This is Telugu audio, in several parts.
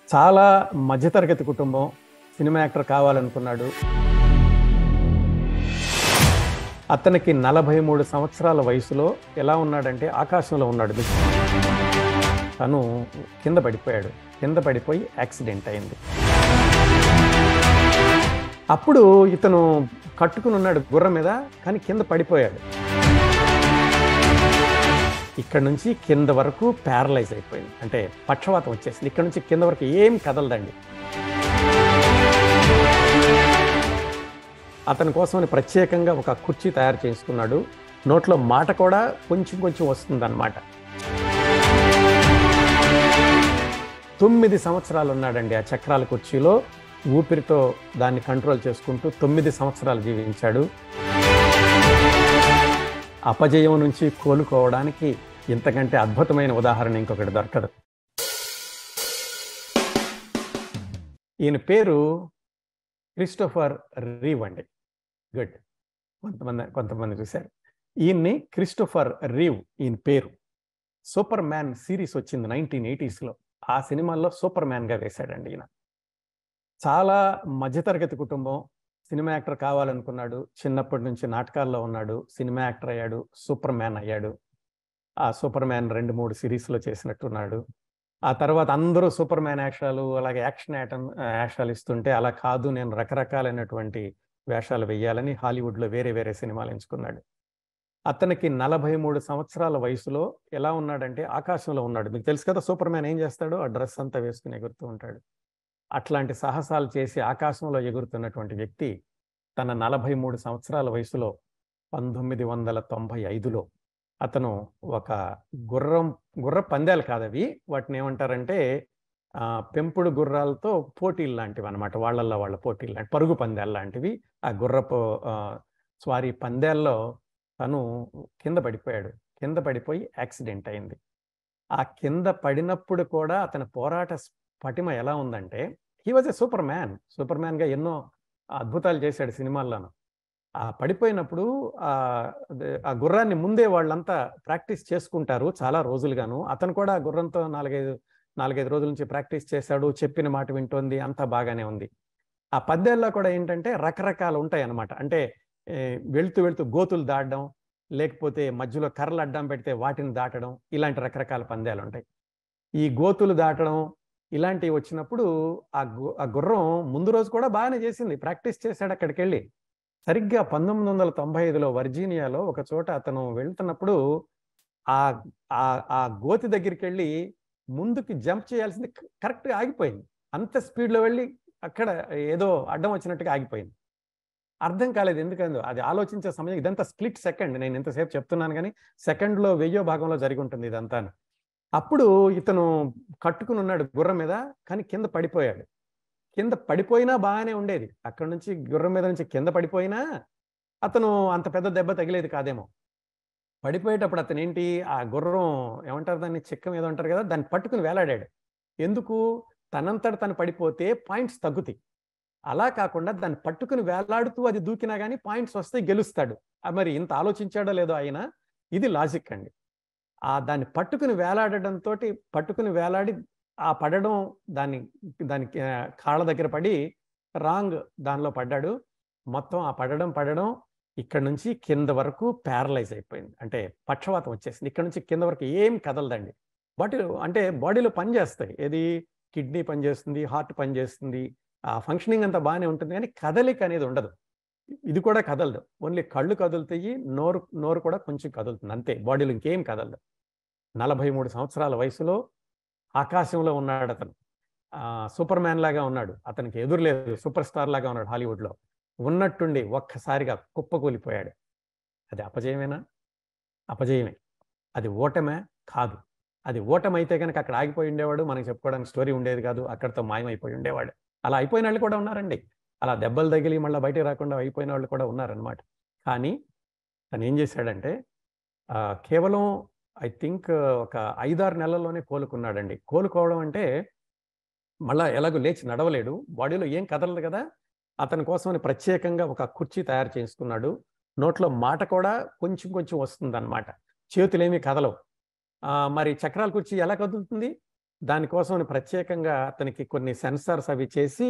చాలా మధ్యతరగతి కుటుంబం సినిమా యాక్టర్ కావాలనుకున్నాడు అతనికి నలభై మూడు సంవత్సరాల వయసులో ఎలా ఉన్నాడంటే ఆకాశంలో ఉన్నాడు తను కింద పడిపోయాడు కింద పడిపోయి యాక్సిడెంట్ అయింది అప్పుడు ఇతను కట్టుకుని ఉన్నాడు గుర్రం మీద కానీ కింద పడిపోయాడు ఇక్కడ నుంచి కింద వరకు ప్యారలైజ్ అయిపోయింది అంటే పక్షవాతం వచ్చేసింది ఇక్కడ నుంచి కింద వరకు ఏం కదలదండి అతని కోసమని ప్రత్యేకంగా ఒక కుర్చీ తయారు చేసుకున్నాడు నోట్లో మాట కూడా కొంచెం కొంచెం వస్తుందన్నమాట తొమ్మిది సంవత్సరాలు ఉన్నాడండి ఆ చక్రాల కుర్చీలో ఊపిరితో దాన్ని కంట్రోల్ చేసుకుంటూ తొమ్మిది సంవత్సరాలు జీవించాడు అపజయం నుంచి కోలుకోవడానికి ఇంతకంటే అద్భుతమైన ఉదాహరణ ఇంకొకటి దొరకదు ఈయన పేరు క్రిస్టోఫర్ రీవ్ అండి గుడ్ కొంతమంది కొంతమంది చూశారు ఈయన్ని క్రిస్టోఫర్ రీవ్ ఈయన పేరు సూపర్ మ్యాన్ సిరీస్ వచ్చింది నైన్టీన్ ఎయిటీస్లో ఆ సినిమాల్లో సూపర్ మ్యాన్గా వేశాడండి ఈయన చాలా మధ్యతరగతి కుటుంబం సినిమా యాక్టర్ కావాలనుకున్నాడు చిన్నప్పటి నుంచి నాటకాల్లో ఉన్నాడు సినిమా యాక్టర్ అయ్యాడు సూపర్ మ్యాన్ అయ్యాడు ఆ సూపర్ మ్యాన్ రెండు మూడు సిరీస్లో చేసినట్టున్నాడు ఆ తర్వాత అందరూ సూపర్ మ్యాన్ యాక్షాలు అలాగే యాక్షన్ యాటం యాక్షాలు ఇస్తుంటే అలా కాదు నేను రకరకాలైనటువంటి వేషాలు వెయ్యాలని హాలీవుడ్లో వేరే వేరే సినిమాలు ఎంచుకున్నాడు అతనికి నలభై మూడు సంవత్సరాల వయసులో ఎలా ఉన్నాడంటే ఆకాశంలో ఉన్నాడు మీకు తెలుసు కదా సూపర్ మ్యాన్ ఏం చేస్తాడు ఆ డ్రెస్ అంతా వేసుకుని ఎగురుతూ ఉంటాడు అట్లాంటి సాహసాలు చేసి ఆకాశంలో ఎగురుతున్నటువంటి వ్యక్తి తన నలభై మూడు సంవత్సరాల వయసులో పంతొమ్మిది వందల తొంభై ఐదులో అతను ఒక గుర్రం గుర్ర పందాలు కాదవి వాటిని ఏమంటారంటే పెంపుడు గుర్రాలతో పోటీలు లాంటివి అనమాట వాళ్ళల్లో వాళ్ళ పోటీలు లాంటి పరుగు పందాలు లాంటివి ఆ గుర్రపు స్వారీ పందాల్లో తను కింద పడిపోయాడు కింద పడిపోయి యాక్సిడెంట్ అయింది ఆ కింద పడినప్పుడు కూడా అతని పోరాట పటిమ ఎలా ఉందంటే he was a Superman సూపర్ మ్యాన్గా ఎన్నో అద్భుతాలు చేశాడు సినిమాల్లోనూ ఆ పడిపోయినప్పుడు ఆ గుర్రాన్ని ముందే వాళ్ళంతా ప్రాక్టీస్ చేసుకుంటారు చాలా రోజులుగాను అతను కూడా ఆ గుర్రంతో నాలుగైదు నాలుగైదు రోజుల నుంచి ప్రాక్టీస్ చేశాడు చెప్పిన మాట వింటోంది అంతా బాగానే ఉంది ఆ పద్యాల్లో కూడా ఏంటంటే రకరకాలు ఉంటాయి అన్నమాట అంటే వెళ్తూ వెళ్తూ గోతులు దాటడం లేకపోతే మధ్యలో కర్రలు అడ్డం పెడితే వాటిని దాటడం ఇలాంటి రకరకాల పందాలు ఉంటాయి ఈ గోతులు దాటడం ఇలాంటివి వచ్చినప్పుడు ఆ ఆ గుర్రం ముందు రోజు కూడా బాగానే చేసింది ప్రాక్టీస్ చేశాడు అక్కడికి వెళ్ళి సరిగ్గా పంతొమ్మిది వందల తొంభై ఐదులో వర్జీనియాలో ఒక చోట అతను వెళ్తున్నప్పుడు ఆ ఆ గోతి దగ్గరికి వెళ్ళి ముందుకి జంప్ చేయాల్సింది కరెక్ట్గా ఆగిపోయింది అంత స్పీడ్లో వెళ్ళి అక్కడ ఏదో అడ్డం వచ్చినట్టుగా ఆగిపోయింది అర్థం కాలేదు ఎందుకందో అది ఆలోచించే సమయం ఇదంతా స్ప్లిట్ సెకండ్ నేను ఎంతసేపు చెప్తున్నాను కానీ సెకండ్లో వెయ్యో భాగంలో జరిగి ఉంటుంది ఇదంతా అప్పుడు ఇతను కట్టుకుని ఉన్నాడు గుర్రం మీద కానీ కింద పడిపోయాడు కింద పడిపోయినా బాగానే ఉండేది అక్కడ నుంచి గుర్రం మీద నుంచి కింద పడిపోయినా అతను అంత పెద్ద దెబ్బ తగిలేది కాదేమో పడిపోయేటప్పుడు అతను ఏంటి ఆ గుర్రం ఏమంటారు దాన్ని చిక్కం ఏదో అంటారు కదా దాన్ని పట్టుకుని వేలాడాడు ఎందుకు తనంతట తను పడిపోతే పాయింట్స్ తగ్గుతాయి అలా కాకుండా దాన్ని పట్టుకుని వేలాడుతూ అది దూకినా కానీ పాయింట్స్ వస్తే గెలుస్తాడు మరి ఇంత ఆలోచించాడో లేదో ఆయన ఇది లాజిక్ అండి ఆ దాన్ని పట్టుకుని వేలాడడంతో పట్టుకుని వేలాడి ఆ పడడం దాన్ని దాని కాళ్ళ దగ్గర పడి రాంగ్ దానిలో పడ్డాడు మొత్తం ఆ పడడం పడడం ఇక్కడ నుంచి కింద వరకు ప్యారలైజ్ అయిపోయింది అంటే పక్షవాతం వచ్చేసింది ఇక్కడ నుంచి కింద వరకు ఏం కదలదండి బాడీ అంటే బాడీలో పని చేస్తాయి ఏది కిడ్నీ పనిచేస్తుంది హార్ట్ పనిచేస్తుంది ఆ ఫంక్షనింగ్ అంతా బాగానే ఉంటుంది కానీ కదలిక అనేది ఉండదు ఇది కూడా కదలదు ఓన్లీ కళ్ళు కదులుతాయి నోరు నోరు కూడా కొంచెం కదులుతుంది అంతే బాడీలో ఇంకేం కదలదు నలభై మూడు సంవత్సరాల వయసులో ఆకాశంలో ఉన్నాడు అతను సూపర్ మ్యాన్ లాగా ఉన్నాడు అతనికి ఎదురులేదు సూపర్ స్టార్ లాగా ఉన్నాడు హాలీవుడ్లో ఉన్నట్టుండి ఒక్కసారిగా కుప్పకూలిపోయాడు అది అపజయమేనా అపజయమే అది ఓటమే కాదు అది ఓటమైతే కనుక అక్కడ ఆగిపోయి ఉండేవాడు మనకి చెప్పుకోవడానికి స్టోరీ ఉండేది కాదు అక్కడితో మాయమైపోయి ఉండేవాడు అలా అయిపోయిన వాళ్ళు కూడా ఉన్నారండి అలా దెబ్బలు తగిలి మళ్ళీ బయటకు రాకుండా అయిపోయిన వాళ్ళు కూడా ఉన్నారనమాట కానీ తను ఏం చేశాడంటే కేవలం ఐ థింక్ ఒక ఐదారు నెలల్లోనే కోలుకున్నాడండి కోలుకోవడం అంటే మళ్ళీ ఎలాగో లేచి నడవలేడు బాడీలో ఏం కదలదు కదా అతని కోసమని ప్రత్యేకంగా ఒక కుర్చీ తయారు చేసుకున్నాడు నోట్లో మాట కూడా కొంచెం కొంచెం వస్తుందన్నమాట చేతులేమీ కదలవు ఆ, మరి చక్రాల కుర్చీ ఎలా కదులుతుంది దానికోసం ప్రత్యేకంగా అతనికి కొన్ని సెన్సార్స్ అవి చేసి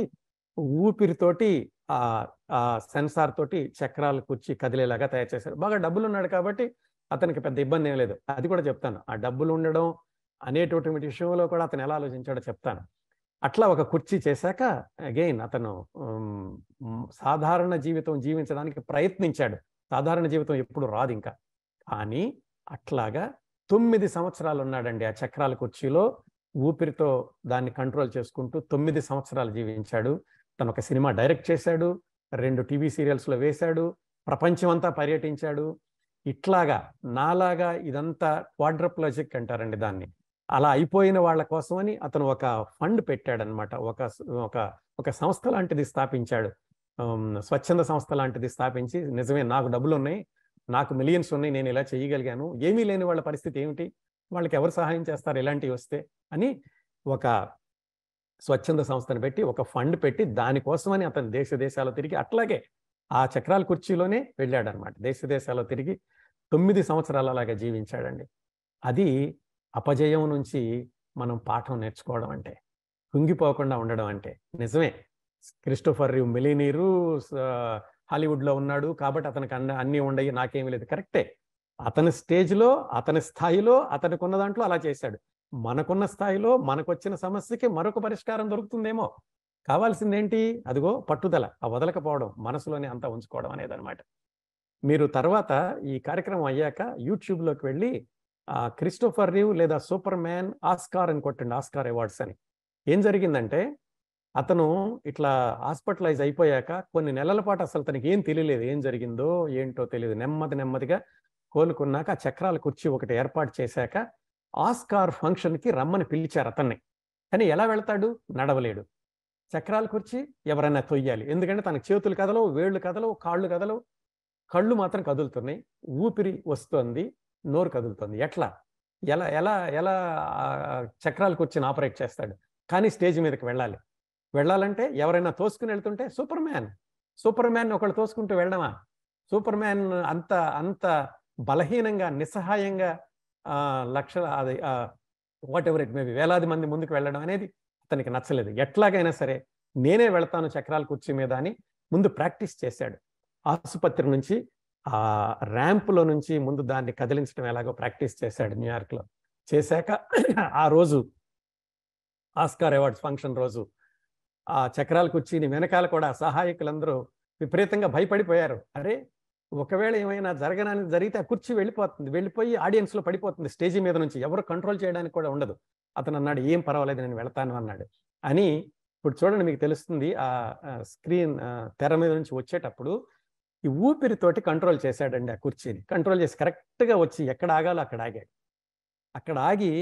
ఊపిరితోటి ఆ ఆ సెన్సార్ తోటి చక్రాలు కుర్చీ కదిలేలాగా తయారు చేశారు బాగా డబ్బులు ఉన్నాడు కాబట్టి అతనికి పెద్ద ఇబ్బంది ఏం లేదు అది కూడా చెప్తాను ఆ డబ్బులు ఉండడం అనేటటువంటి విషయంలో కూడా అతను ఎలా ఆలోచించాడో చెప్తాను అట్లా ఒక కుర్చీ చేశాక అగైన్ అతను ఉమ్, ఉమ్, సాధారణ జీవితం జీవించడానికి ప్రయత్నించాడు సాధారణ జీవితం ఎప్పుడు రాదు ఇంకా కానీ అట్లాగా తొమ్మిది సంవత్సరాలు ఉన్నాడండి ఆ చక్రాల కుర్చీలో ఊపిరితో దాన్ని కంట్రోల్ చేసుకుంటూ తొమ్మిది సంవత్సరాలు జీవించాడు తను ఒక సినిమా డైరెక్ట్ చేశాడు రెండు టీవీ సీరియల్స్లో వేశాడు ప్రపంచం అంతా పర్యటించాడు ఇట్లాగా నాలాగా ఇదంతా క్వాడ్రప్లాజిక్ అంటారండి దాన్ని అలా అయిపోయిన వాళ్ళ కోసమని అతను ఒక ఫండ్ పెట్టాడనమాట ఒక ఒక ఒక సంస్థ లాంటిది స్థాపించాడు ఉమ్, స్వచ్ఛంద సంస్థ లాంటిది స్థాపించి నిజమే నాకు డబ్బులు ఉన్నాయి నాకు మిలియన్స్ ఉన్నాయి నేను ఇలా చేయగలిగాను ఏమీ లేని వాళ్ళ పరిస్థితి ఏమిటి వాళ్ళకి ఎవరు సహాయం చేస్తారు ఇలాంటివి వస్తే అని ఒక స్వచ్ఛంద సంస్థను పెట్టి ఒక ఫండ్ పెట్టి దానికోసమని అతను దేశ దేశాలు తిరిగి అట్లాగే ఆ చక్రాల కుర్చీలోనే వెళ్ళాడనమాట దేశ దేశాల్లో తిరిగి తొమ్మిది సంవత్సరాలు అలాగా జీవించాడండి అది అపజయం నుంచి మనం పాఠం నేర్చుకోవడం అంటే కుంగిపోకుండా ఉండడం అంటే నిజమే క్రిస్టోఫర్ రివ్ మిలీనీరు హాలీవుడ్లో ఉన్నాడు కాబట్టి అతనికి అన్న అన్నీ ఉండయి నాకేమీ లేదు కరెక్టే అతని స్టేజ్లో అతని స్థాయిలో అతనికి ఉన్న దాంట్లో అలా చేశాడు మనకున్న స్థాయిలో మనకొచ్చిన సమస్యకి మరొక పరిష్కారం దొరుకుతుందేమో కావాల్సిందేంటి అదిగో పట్టుదల ఆ వదలకపోవడం మనసులోనే అంతా ఉంచుకోవడం అనేది అనమాట మీరు తర్వాత ఈ కార్యక్రమం అయ్యాక యూట్యూబ్లోకి వెళ్ళి ఆ క్రిస్టోఫర్ రీవ్ లేదా సూపర్ మ్యాన్ ఆస్కార్ అని కొట్టండి ఆస్కార్ అవార్డ్స్ అని ఏం జరిగిందంటే అతను ఇట్లా హాస్పిటలైజ్ అయిపోయాక కొన్ని నెలల పాటు అసలు తనకి ఏం తెలియలేదు ఏం జరిగిందో ఏంటో తెలియదు నెమ్మది నెమ్మదిగా కోలుకున్నాక ఆ చక్రాల కుర్చీ ఒకటి ఏర్పాటు చేశాక ఆస్కార్ ఫంక్షన్కి రమ్మని పిలిచారు అతన్ని కానీ ఎలా వెళ్తాడు నడవలేడు చక్రాల కుర్చీ ఎవరైనా తొయ్యాలి ఎందుకంటే తనకు చేతులు కదలవు వేళ్ళు కదలవు కాళ్ళు కదలవు కళ్ళు మాత్రం కదులుతున్నాయి ఊపిరి వస్తుంది నోరు కదులుతుంది ఎట్లా ఎలా ఎలా ఎలా ఆ చక్రాల కుర్చీని ఆపరేట్ చేస్తాడు కానీ స్టేజ్ మీదకి వెళ్ళాలి వెళ్ళాలంటే ఎవరైనా తోసుకుని వెళ్తుంటే సూపర్ మ్యాన్ సూపర్ మ్యాన్ ఒకళ్ళు తోసుకుంటూ వెళ్ళడమా సూపర్ మ్యాన్ అంత అంత బలహీనంగా నిస్సహాయంగా ఆ, లక్షల అది వాట్ ఎవర్ ఇట్ మేబీ వేలాది మంది ముందుకు వెళ్ళడం అనేది అతనికి నచ్చలేదు ఎట్లాగైనా సరే నేనే వెళ్తాను చక్రాల కుర్చీ మీద అని ముందు ప్రాక్టీస్ చేశాడు ఆసుపత్రి నుంచి ఆ ర్యాంపులో నుంచి ముందు దాన్ని కదిలించడం ఎలాగో ప్రాక్టీస్ చేశాడు న్యూయార్క్లో చేశాక ఆ రోజు ఆస్కార్ అవార్డ్స్ ఫంక్షన్ రోజు ఆ చక్రాల కుర్చీని వెనకాల కూడా సహాయకులందరూ విపరీతంగా భయపడిపోయారు అరే ఒకవేళ ఏమైనా జరగడానికి జరిగితే ఆ కుర్చీ వెళ్ళిపోతుంది వెళ్ళిపోయి ఆడియన్స్లో పడిపోతుంది స్టేజీ మీద నుంచి ఎవరు కంట్రోల్ చేయడానికి కూడా ఉండదు అతను అన్నాడు ఏం పర్వాలేదు నేను వెళ్తాను అన్నాడు అని ఇప్పుడు చూడండి మీకు తెలుస్తుంది ఆ స్క్రీన్ తెర మీద నుంచి వచ్చేటప్పుడు ఈ ఊపిరితోటి కంట్రోల్ చేశాడండి ఆ కుర్చీని కంట్రోల్ చేసి కరెక్ట్గా వచ్చి ఎక్కడ ఆగాలో అక్కడ ఆగాడు అక్కడ ఆగి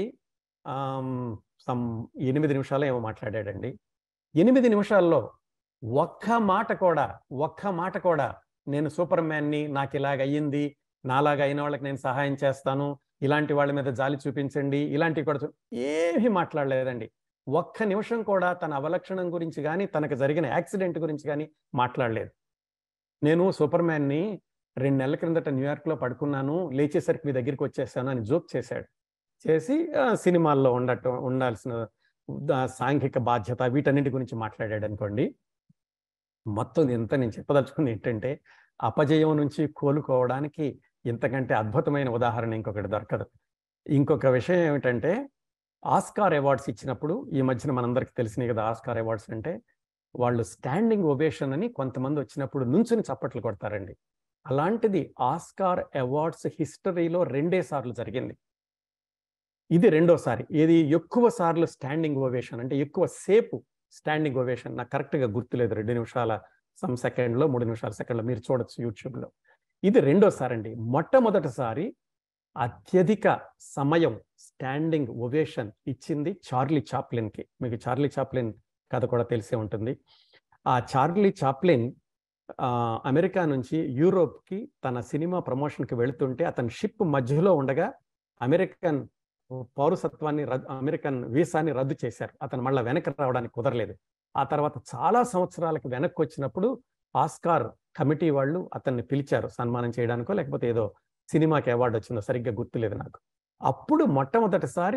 సమ్ ఎనిమిది నిమిషాలు ఏమో మాట్లాడాడండి ఎనిమిది నిమిషాల్లో ఒక్క మాట కూడా ఒక్క మాట కూడా నేను సూపర్ మ్యాన్ని నాకు ఇలాగ అయ్యింది నాలాగా అయిన వాళ్ళకి నేను సహాయం చేస్తాను ఇలాంటి వాళ్ళ మీద జాలి చూపించండి ఇలాంటివి కూడా చూ- ఏమీ మాట్లాడలేదండి ఒక్క నిమిషం కూడా తన అవలక్షణం గురించి కానీ తనకు జరిగిన యాక్సిడెంట్ గురించి కానీ మాట్లాడలేదు నేను సూపర్ మ్యాన్ని రెండు నెలల క్రిందట న్యూయార్క్లో పడుకున్నాను లేచేసరికి మీ దగ్గరికి వచ్చేసాను అని జోక్ చేశాడు చేసి ఆ, సినిమాల్లో ఉండటం ఉండాల్సిన ద- సాంఘిక బాధ్యత వీటన్నిటి గురించి మాట్లాడాడు అనుకోండి మొత్తం ఎంత నేను చెప్పదలుచుకుంది ఏంటంటే అపజయం నుంచి కోలుకోవడానికి ఇంతకంటే అద్భుతమైన ఉదాహరణ ఇంకొకటి దొరకదు ఇంకొక విషయం ఏమిటంటే ఆస్కార్ అవార్డ్స్ ఇచ్చినప్పుడు ఈ మధ్యన మనందరికీ తెలిసినాయి కదా ఆస్కార్ అవార్డ్స్ అంటే వాళ్ళు స్టాండింగ్ ఒవేషన్ అని కొంతమంది వచ్చినప్పుడు నుంచుని చప్పట్లు కొడతారండి అలాంటిది ఆస్కార్ అవార్డ్స్ హిస్టరీలో రెండే సార్లు జరిగింది ఇది రెండోసారి ఇది ఎక్కువ సార్లు స్టాండింగ్ ఓవేషన్ అంటే ఎక్కువ సేపు స్టాండింగ్ ఓవేషన్ నాకు కరెక్ట్గా గుర్తులేదు రెండు నిమిషాల సమ్ సెకండ్లో మూడు నిమిషాల సెకండ్లో మీరు చూడొచ్చు యూట్యూబ్లో ఇది రెండోసారి అండి మొట్టమొదటిసారి అత్యధిక సమయం స్టాండింగ్ ఒవేషన్ ఇచ్చింది చార్లీ చాప్లిన్కి మీకు చార్లీ చాప్లిన్ కథ కూడా తెలిసే ఉంటుంది ఆ చార్లీ చాప్లిన్ ఆ, అమెరికా నుంచి యూరోప్కి తన సినిమా ప్రమోషన్కి వెళుతుంటే అతని షిప్ మధ్యలో ఉండగా అమెరికన్ పౌరసత్వాన్ని రద్దు అమెరికన్ వీసాని రద్దు చేశారు అతను మళ్ళీ వెనక్కి రావడానికి కుదరలేదు ఆ తర్వాత చాలా సంవత్సరాలకు వెనక్కి వచ్చినప్పుడు ఆస్కార్ కమిటీ వాళ్ళు అతన్ని పిలిచారు సన్మానం చేయడానికో లేకపోతే ఏదో సినిమాకి అవార్డు వచ్చిందో సరిగ్గా గుర్తులేదు నాకు అప్పుడు మొట్టమొదటిసారి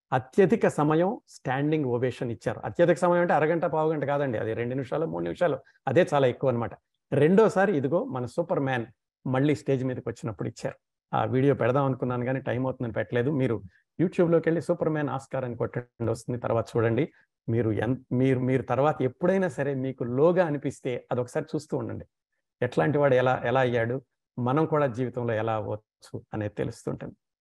అత్యధిక సమయం స్టాండింగ్ ఓవేషన్ ఇచ్చారు అత్యధిక సమయం అంటే అరగంట పావు గంట కాదండి అది రెండు నిమిషాలు మూడు నిమిషాలు అదే చాలా ఎక్కువ అనమాట రెండోసారి ఇదిగో మన సూపర్ మ్యాన్ మళ్ళీ స్టేజ్ మీదకి వచ్చినప్పుడు ఇచ్చారు ఆ వీడియో పెడదాం అనుకున్నాను కానీ టైం అవుతుందని పెట్టలేదు మీరు యూట్యూబ్లోకి వెళ్ళి సూపర్ మ్యాన్ ఆస్కార్ అని కొట్టండి వస్తుంది తర్వాత చూడండి మీరు ఎన్ మీరు మీరు తర్వాత ఎప్పుడైనా సరే మీకు లోగా అనిపిస్తే అదొకసారి చూస్తూ ఉండండి ఎట్లాంటి వాడు ఎలా ఎలా అయ్యాడు మనం కూడా జీవితంలో ఎలా అవ్వచ్చు అనేది తెలుస్తుంటుంది